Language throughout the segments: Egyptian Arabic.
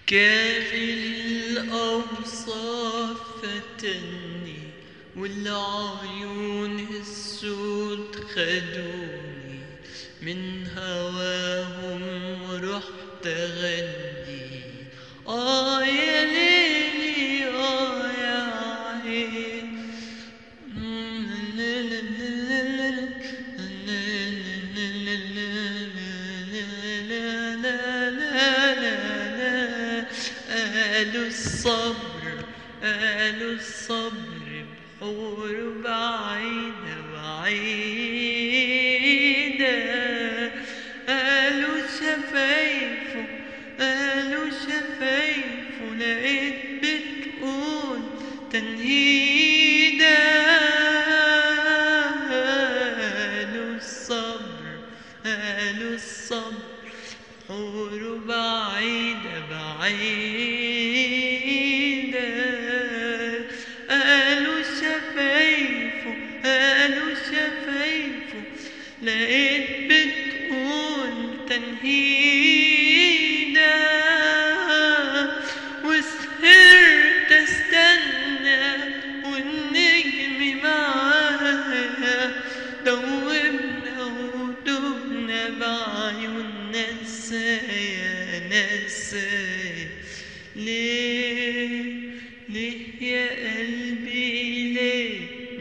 كامل الأوصاف فتني والعيون السود خدوني من هواهم رحت أغني آه يا ليلي آه يا عين قالوا الصبر قالوا الصبر بحور بعيدة بعيدة قالوا شفايفه قالوا شفايفه لقيت بتقول تنهيدة قالوا الصبر قالوا الصبر حور بعيدة بعيدة قالوا شفايفه قالوا شفايفه لقيت بتقول تنهيدة وسهرت استنى والنجم معايا دوبنا ودوبنا بعيوننا نسايا نسايا ليه ليه يا قلبي ليه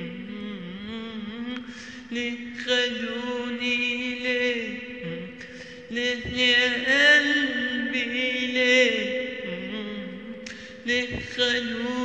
ليه خدوني ليه ليه يا قلبي ليه ليه خدوني